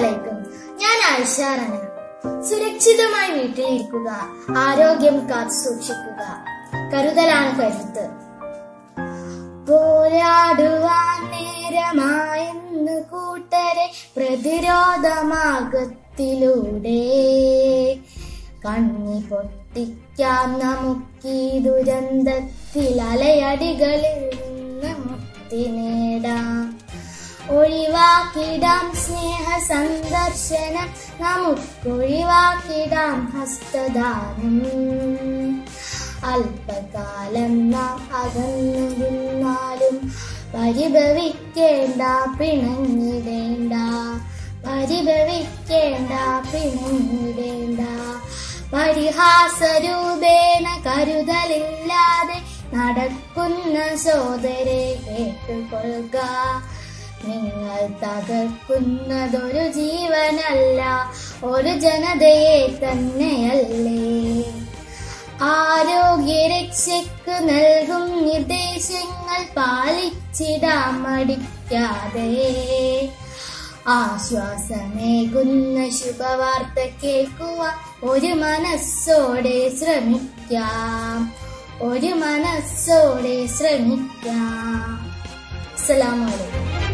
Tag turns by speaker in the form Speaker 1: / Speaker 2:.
Speaker 1: അലൈക്കും ഞാൻ ആയിഷാറന സുരക്ഷിതമായി വീട്ടിലിരിക്കുക ആരോഗ്യം കാത്തു സൂക്ഷിക്കുക കരുതലാണ് കരുത്ത് പോരാടുവാൻ നേരമായെന്ന് കൂട്ടരെ പ്രതിരോധമാർഗത്തിലൂടെ കണ്ണി പൊട്ടിക്കാം നമുക്കീ ദുരന്തത്തിൽ അലയടികളിൽ നിന്ന് മുക്തി നേടാം ഒഴിവാക്കിടാം സ്നേഹ സന്ദർശനം നമുക്കൊഴിവാക്കിടാം ഹസ്തദാനം അല്പകാലം നാം അകന്നു നിന്നാലും പരിഭവിക്കേണ്ട പിണങ്ങിടേണ്ട പരിഭവിക്കേണ്ട പിണങ്ങിടേണ്ട പരിഹാസരൂപേണ കരുതലില്ലാതെ നടക്കുന്ന സോദരെ കേട്ടുകൊള്ളുക നിങ്ങൾ തകർക്കുന്നതൊരു ജീവനല്ല ഒരു ജനതയെ തന്നെയല്ലേ ആരോഗ്യരക്ഷയ്ക്ക് നൽകും നിർദ്ദേശങ്ങൾ പാലിച്ചിടാൻ മടിക്കാതെ ആശ്വാസമേകുന്ന ശുഭവാർത്ത കേൾക്കുവാൻ ഒരു മനസ്സോടെ ശ്രമിക്കാം ഒരു മനസ്സോടെ ശ്രമിക്കാം അസ്സലാമു അലൈക്കും